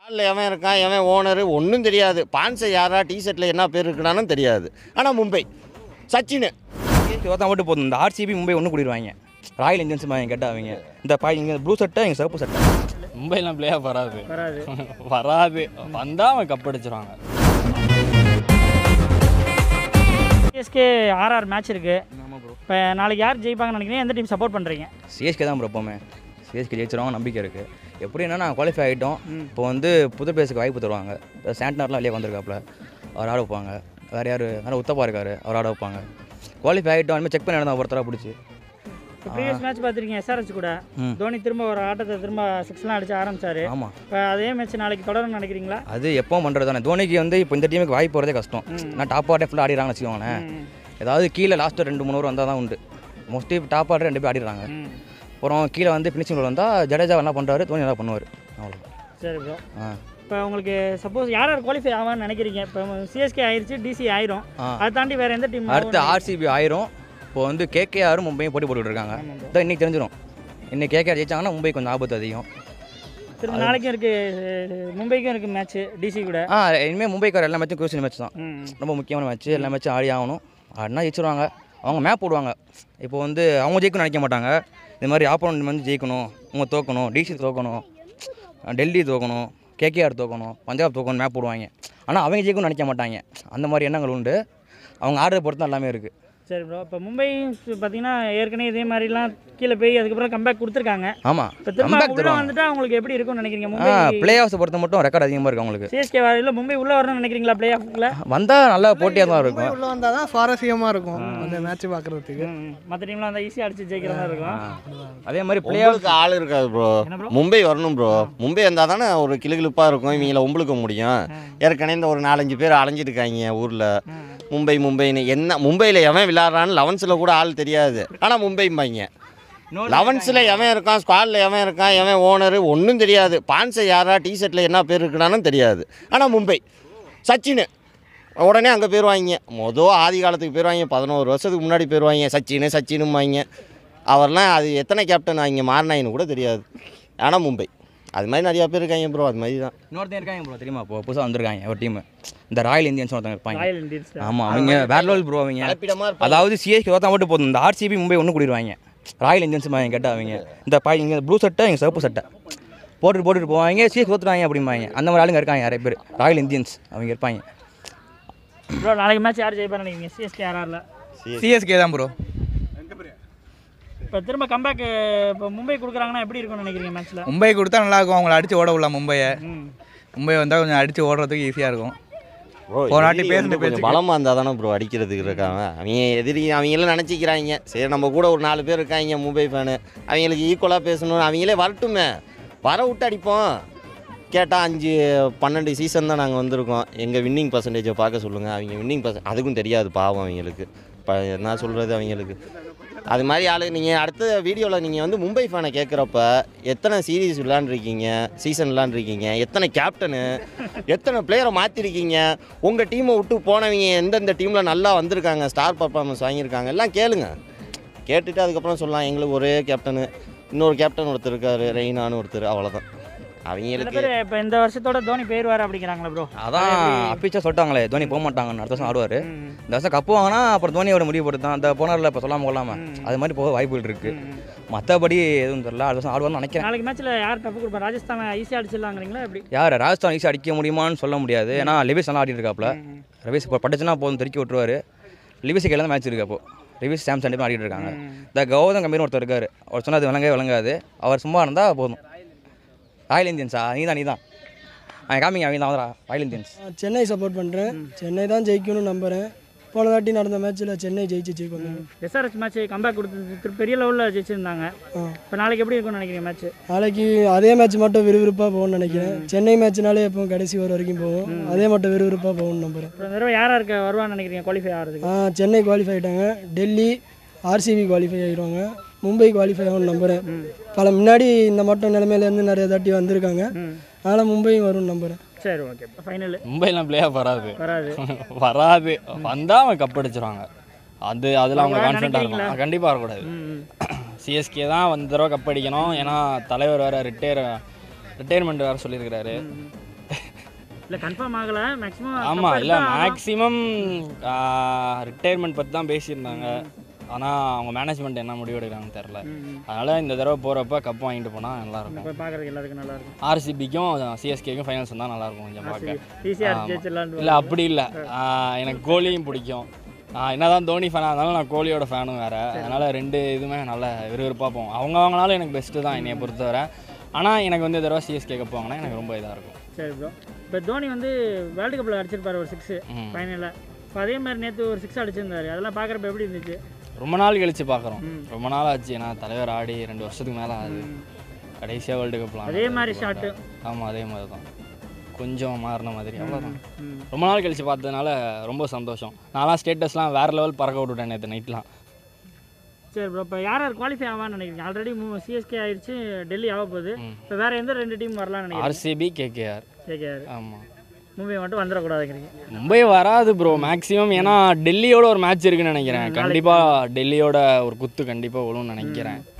காலில் எவன் இருக்கான் எவன் ஓனர் ஒன்றும் தெரியாது பான்சை யாரா டிஷர்ட்டில் என்ன பேர் இருக்குனாலும் தெரியாது ஆனால் மும்பை சச்சின் தோத்தா மட்டும் போதும் இந்த ஆர்சிபி மும்பை ஒன்று கூடிடுவாங்க ராயல் இந்தியன்ஸ் மாதிரி கேட்டாங்க இந்த பா இங்கே ப்ளூ சட்டை இங்கே சிவப்பு சட்டை மும்பைலாம் பிளே ஆஃப் வராது வராது வராது வந்தா அவன் கப் அடிச்சிருவாங்க சிஎஸ்கே ஆர்ஆர் மேட்ச் இருக்கு இப்போ நாளைக்கு யார் ஜெயிப்பாங்கன்னு நினைக்கிறீங்க எந்த டீம் சப்போர்ட் பண்ணுறீங்க சிஎஸ்கே தான் bro எப்போவுமே சிஎஸ்கே ஜெயிச்சிருவாங்க நம்பிக்கை இருக்குது எப்படி என்னன்னா குவாலிஃபை ஆகிட்டோம் இப்போ வந்து புது பேஸுக்கு வாய்ப்பு தருவாங்க சாண்ட்னர்லாம் வெளியே வந்திருக்காப்புல அவர் ஆட வைப்பாங்க வேறு யார் வேறு உத்தப்பா இருக்காரு அவர் ஆட வைப்பாங்க குவாலிஃபை ஆகிட்டோம் இனிமேல் செக் பண்ணி நடந்தா ஒருத்தராக பிடிச்சி இப்போ ப்ரீவியஸ் மேட்ச் பார்த்துருக்கீங்க எஸ்ஆர்எச் கூட ம். தோனி திரும்ப ஒரு ஆட்டத்தை திரும்ப சிக்ஸ்லாம் அடிச்சு ஆரம்பிச்சாரு ஆமாம் இப்போ அதே மேட்ச் நாளைக்கு தொடரும்னு நினைக்கிறீங்களா அது எப்போ பண்ணுறது தானே தோனிக்கு வந்து இப்போ இந்த டீமுக்கு வாய்ப்பு வரதே கஷ்டம் நான் டாப் ஆர்டே ஃபுல்லாக ஆடிடுறாங்கன்னு வச்சுக்கோங்களேன் ம். ஏதாவது கீழே லாஸ்ட்டு ரெண்டு மூணு ஓவர் வந்தால் தான் உண்டு மோஸ்ட்லி டாப் ஆர்டர் ரெண்டு பேர் ஆடிடுறாங்க ம் அப்புறம் கீழே வந்து ஃபினிஷிங் ரோல் வந்தால் ஜடேஜா என்ன பண்ணுறாரு தோனி என்ன பண்ணுவார் அவ்வளோ சரி ப்ரோ ஆ இப்போ உங்களுக்கு சப்போஸ் யார் யார் குவாலிஃபை ஆவான்னு நினைக்கிறீங்க இப்போ சிஎஸ்கே ஆயிருச்சு டிசி ஆயிரும் ஆ. அதை தாண்டி வேற எந்த டீம் அடுத்து ஆர்சிபி ஆயிரும் இப்போ வந்து கேகேஆரும் மும்பையும் போட்டி போட்டுட்டு இருக்காங்க இதான் இன்னைக்கு தெரிஞ்சிடும் இன்னைக்கு கேகேஆர் ஜெயிச்சாங்கன்னா மும்பை கொஞ்சம் ஆபத்து அதிகம் திரும்ப நாளைக்கும் இருக்கு மும்பைக்கும் இருக்கு மேட்ச் டிசி கூட ஆ இனிமேல் மும்பைக்கார எல்லா மேட்சும் குரூசியல் மேட்ச் தான் ம் ரொம்ப முக்கியமான மேட்ச் எல்லா மேட்சும் ஆடி ஆகணும் ஆடினா ஜெயிச்சிருவாங்க அவங்க மேப் போடுவாங்க இப்போ வந்து அவங்க ஜெயிக்கணும்னு நினைக்க மாட்டாங்க இந்த மாதிரி ஆப்போனண்ட் வந்து ஜெயிக்கணும் அவங்க தோக்கணும் டிசி தோக்கணும் டெல்லி தோக்கணும் கேகேஆர் தோக்கணும் பஞ்சாப் தோக்கணும் மேப் போடுவாங்க ஆனால் அவங்க ஜெயிக்கணும்னு நினைக்க மாட்டாங்க அந்த மாதிரி எண்ணங்கள் உண்டு அவங்க ஆடுறத பொறுத்து தான் எல்லாமே இருக்குது சரி ப்ரோ இப்போ மும்பை பார்த்தீங்கன்னா ஏற்கனவே இதே மாதிரிலாம் கீழே போய் அதுக்கப்புறம் கம்பேக் கொடுத்துருக்காங்க ஆமாம் இப்போ திரும்ப கம்பேக் உள்ள தருவாங்க வந்துட்டா உங்களுக்கு எப்படி இருக்கும்னு நினைக்கிறீங்க ஆ மும்பை பிளே ஆஃப்ஸை பொறுத்த மட்டும் ரெக்கார்ட் அதிகமாக இருக்குது அவங்களுக்கு சிஎஸ்கே வரையில் மும்பை உள்ள வரணும்னு நினைக்கிறீங்களா பிளே ஆஃப்ல வந்தால் நல்லா போட்டியாக தான் இருக்கும் உள்ள வந்தால் தான் சுவாரஸ்யமாக இருக்கும் அந்த மேட்ச் பார்க்குறதுக்கு மற்ற டீம்லாம் வந்தால் ஈஸியாக அடிச்சு ஜெயிக்கிற மாதிரி இருக்கும் அதே மாதிரி பிளே ஆஃப் உங்களுக்கு ஆள் இருக்காது ப்ரோ என்ன bro? மும்பை வரணும் ப்ரோ மும்பை வந்தால் தானே ஒரு கிளுகிளுப்பாக இருக்கும் இவங்கள உம்பளுக்க முடியும் ஏற்கனவே இந்த ஒரு நாலஞ்சு பேர் அலைஞ்சிட்டு இருக்காங்க ஊரில் மும்பை மும்பைன்னு என்ன மும்பையில் எவன் விளையாடுறான்னு லெவன்ஸில் கூட ஆள் தெரியாது ஆனால் மும்பைம்பாங்க லெவன்ஸில் எவன் இருக்கான் ஸ்குவாடில் எவன் இருக்கான் எவன் ஓனர் ஒன்றும் தெரியாது பான்சை யாரா டிஷர்ட்டில் என்ன பேர் இருக்குனாலும் தெரியாது ஆனால் மும்பை சச்சின் உடனே அங்கே போயிடுவாங்க மொதல் ஆதி காலத்துக்கு போயிடுவாங்க பதினோரு வருஷத்துக்கு முன்னாடி போயிடுவாங்க சச்சின் சச்சினும்பாங்க அவர்லாம் அது எத்தனை கேப்டன் அவங்க மாறினாயின்னு கூட தெரியாது ஆனால் மும்பை அது மாதிரி நிறையா பேர் இருக்காங்க ப்ரோ அது மாதிரி தான் இன்னொருத்தன் இருக்காங்க ப்ரோ தெரியுமா இப்போ புதுசாக வந்திருக்காங்க ஒரு டீம் இந்த ராயல் இந்தியன்ஸ் ஒருத்தங்க இருப்பாங்க ராயல் இந்தியன்ஸ் ஆமாம் அவங்க வேற லெவல் ப்ரோ அவங்க கலப்பிடமாக இருப்பாங்க அதாவது சிஎஸ்கே தோத்தா மட்டும் போதும் இந்த ஆர்சிபி மும்பை ஒன்று கூடிடுவாங்க ராயல் இந்தியன்ஸ் மாதிரி கேட்டால் அவங்க இந்த பா இங்கே ப்ளூ சட்டை இங்கே சிவப்பு சட்டை போட்டுட்டு போட்டுட்டு போவாங்க சிஎஸ்கே தோத்துறாங்க அப்படிம்பாங்க அந்த மாதிரி ஆளுங்க இருக்காங்க நிறைய பேர் ராயல் இந்தியன்ஸ் அவங்க இருப்பாங்க ப்ரோ நாளைக்கு மேட்ச் யார் ஜெயிப்பான்னு நினைக்கிறீங்க சிஎஸ்கே ஆர்ஆரில் சிஎஸ்கே தான் ப்ரோ இப்போ திரும்ப கம்பேக் இப்போ மும்பை கொடுக்குறாங்கன்னா எப்படி இருக்கும்னு நினைக்கிறீங்க மேட்ச்சில் மும்பை கொடுத்தா நல்லா இருக்கும் அவங்கள அடிச்சு ஓட விடலாம் மும்பையை ம் மும்பை வந்தால் கொஞ்சம் அடிச்சு ஓடுறதுக்கு ஈஸியாக இருக்கும் ப்ரோ போன வாட்டி எதிரி பேசின வந்து கொஞ்சம் பேச்சுக்கு- பலமாக இருந்தால் தானே ப்ரோ அடிக்கிறதுக்கு இருக்காங்க அவங்க எதிரி அவங்களும் நினச்சிக்கிறாங்க சரி நம்ம கூட ஒரு நாலு பேர் இருக்காங்க மும்பை ஃபேனு அவங்களுக்கு ஈக்குவலாக பேசணும் அவங்களே வரட்டுமே வர விட்டு அடிப்போம் கேட்டால் அஞ்சு பன்னெண்டு சீசன் தான் நாங்கள் வந்திருக்கோம் எங்கள் வின்னிங் பர்சன்டேஜை பார்க்க சொல்லுங்கள் அவங்க வின்னிங் பர்சன் அதுக்கும் தெரியாது பாவம் அவங்களுக்கு இப்போ என்ன சொல்கிறது அவங்களுக்கு அது மாதிரி ஆளு நீங்கள் அடுத்த வீடியோவில் நீங்கள் வந்து மும்பை ஃபேனை கேட்குறப்ப எத்தனை சீரீஸ் விளாண்டுருக்கீங்க சீசன் விளாண்டுருக்கீங்க எத்தனை கேப்டனு எத்தனை பிளேயரை மாற்றிருக்கீங்க உங்கள் டீமை விட்டு போனவங்க எந்தெந்த டீமில் நல்லா வந்திருக்காங்க ஸ்டார் பர்ஃபார்மன்ஸ் வாங்கியிருக்காங்க எல்லாம் கேளுங்க கேட்டுட்டு அதுக்கப்புறம் சொல்லலாம் எங்களுக்கு ஒரே கேப்டனு இன்னொரு கேப்டன் ஒருத்தர் இருக்காரு ரெய்னான்னு ஒருத்தர் அவ்வளோதான் சில அவங்களுக்கு பேர் இப்போ இந்த வருஷத்தோட தோனி போயிடுவார் அப்படிங்கிறாங்களா ப்ரோ அதான் அப்பிச்சா சொல்லிட்டாங்களே தோனி போக மாட்டாங்கன்னு அடுத்த வருஷம் ஆடுவார் இந்த வருஷம் கப்பு வாங்கினா அப்புறம் தோனியோட முடிவு போட்டு தான் அந்த போனார்ல இப்போ சொல்லாமல் கொள்ளாமல் அது மாதிரி போக வாய்ப்புகள் இருக்குது மற்றபடி எதுவும் தெரியல அடுத்த வருஷம் ஆடுவார்னு நினைக்கிறேன் நாளைக்கு மேட்ச்சில் யார் டப்பு கொடுப்பா ராஜஸ்தான் ஈஸியாக அடிச்சிடலாங்கிறீங்களா எப்படி யார் ராஜஸ்தான் ஈஸியாக அடிக்க முடியுமான்னு சொல்ல முடியாது ஏன்னா லிவிஸ் நல்லா ஆடிட்டு இருக்காப்ல ரவிஸ் இப்போ பட்டுச்சுன்னா போதும் தெருக்கி விட்டுருவாரு லிவிஸ் கையில் தான் மேட்ச் இருக்கு அப்போ லிவிஸ் சாம்சன் ரெண்டு ஆடிட்டு இருக்காங்க இந்த கௌதம் கம்பீர் ஒருத்தர் இருக்காரு அவர் சொன்னது விளங்கவே விளங்காது அவர் சும்மா இருந்தால் போதும் ராயல் இந்தியன்ஸா நீ தான் நீ தான் அவன் காமிங்க அவங்க தான் ராயல் இந்தியன்ஸ் சென்னை சப்போர்ட் பண்ணுறேன் சென்னை தான் ஜெயிக்கணும்னு நம்புகிறேன் போன தாட்டி நடந்த மேட்ச்சில் சென்னை ஜெயிச்சிச்சு கொஞ்சம் எஸ்ஆர்எச் மேட்ச் கம்பேக் கொடுத்து திரு- பெரிய லெவலில் ஜெயிச்சிருந்தாங்க ஆ. இப்போ நாளைக்கு எப்படி இருக்கும்னு நினைக்கிறீங்க மேட்ச் நாளைக்கு அதே மேட்ச் மட்டும் விறுவிறுப்பாக போகும்னு நினைக்கிறேன் சென்னை மேட்ச்னாலே எப்போ கடைசி ஒரு வரைக்கும் போகும் அதே மட்டும் விறுவிறுப்பாக போகும்னு நம்புகிறேன் இப்போ இந்த தடவை யார் யாருக்கு வருவான்னு நினைக்கிறீங்க குவாலிஃபை ஆகிறதுக்கு ஆ சென்னை குவாலிஃபை ஆகிட்டாங்க டெல்லி ஆர்சிபி குவாலிஃபை ஆகிடுவாங்க மும்பை குவாலிஃபை ஆகும்னு நம்புகிறேன் பல முன்னாடி இந்த மட்டும் நிலைமையிலேருந்து நிறைய தாட்டி வந்திருக்காங்க அதனால் மும்பையும் வரும்னு நம்புகிறேன் சரி ஓகே ஃபைனல் மும்பைலாம் பிளே ஆஃப் வராது வராது வராது வந்தா அவன் கப் அடிச்சிருவாங்க அது அதில் அவங்க வரக்கூடாதுன்னு கான்ஃபிடண்ட்டாக நினைக்கிறீங்களா? இருக்கும் கண்டிப்பாக வரக்கூடாது சிஎஸ்கே தான் வந்து தடவை கப் அடிக்கணும் ஏன்னா தலைவர் வேறு ரிட்டையர் ரிட்டையர்மெண்ட் வேறு சொல்லியிருக்கிறாரு இல்லை கன்ஃபார்ம் ஆகலை மேக்ஸிமம் ஆமாம் இல்லை மேக்ஸிமம் ரிட்டையர்மெண்ட் பற்றி தான் பேசியிருந்தாங்க ஆனால் அவங்க மேனேஜ்மெண்ட் என்ன முடிவு எடுக்கிறாங்கன்னு தெரில அதனால் இந்த தடவை போகிறப்ப கப் வாங்கிட்டு போனால் நல்லாயிருக்கும் போய் பார்க்குறதுக்கு எல்லாத்துக்கும் நல்லா இருக்கும் ஆர்சிபிக்கும் சிஎஸ்கேக்கும் ஃபைனல்ஸ் தான் நல்லாயிருக்கும் கொஞ்சம் பார்க்க ஈஸியாக ஆமா. ஜெயிச்சிடலான்னு இல்லை அப்படி இல்லை எனக்கு கோலியும் பிடிக்கும் ஆஹ் என்னதான் தோனி ஃபேனாக இருந்தாலும் நான் கோலியோட ஃபேனும் வேறு அதனால் ரெண்டு இதுவுமே நல்ல விறுவிறுப்பாக போகும் அவங்க வாங்கினாலும் எனக்கு பெஸ்ட்டு தான் என்னைய பொறுத்தவரை ஆனால் எனக்கு வந்து இந்த தடவை சிஎஸ்கே கப் வாங்கினா எனக்கு ரொம்ப இதாக இருக்கும் சரி ப்ரோ இப்போ தோனி வந்து வேர்ல்டு கப்பில் அடிச்சிருப்பாரு ஒரு சிக்ஸு ம். ஃபைனலில் இப்போ அதே மாதிரி நேற்று ஒரு சிக்ஸ் அடிச்சிருந்தாரு அதெல்லாம் பார்க்குறப்ப எப்படி இருந்துச்சு ரொம்ப நாள் கழிச்சு பார்க்குறோம் ரொம்ப நாள் ஆச்சு ஏன்னா தலைவர் ஆடி ரெண்டு வருஷத்துக்கு மேலே ஆகுது கடைசியாக வேர்ல்டு கப்லாம் அதே மாதிரி ஷாட்டு ஆமாம் அதே மாதிரி தான் கொஞ்சம் மாறின மாதிரி அவ்வளோதான் ரொம்ப நாள் கழிச்சு பார்த்ததுனால ரொம்ப சந்தோஷம் நான்லாம் ஸ்டேட்டஸ்லாம் வேறு லெவல் பறக்க விட்டுட்டேன் நேற்று நைட்லாம் சரி ப்ரோ இப்போ யார் யார் குவாலிஃபை ஆவான்னு நினைக்கிறீங்க ஆல்ரெடி சிஎஸ்கே ஆயிடுச்சு டெல்லி ஆக போகுது இப்போ வேறு எந்த ரெண்டு டீம் வரலாம்னு நினைக்கிறீங்க ஆர்சிபி கேகேஆர் கேகேஆர் ஆமாம் மும்பை மட்டும் வந்துடக்கூடாதுங்கிறீங்க மும்பை வராது ப்ரோ மேக்ஸிமம் ஏன்னா டெல்லியோட ஒரு மேட்ச் இருக்குன்னு நினைக்கிறேன் கண்டிப்பாக டெல்லியோட ஒரு குத்து கண்டிப்பாக விழுன்னு நினைக்கிறேன்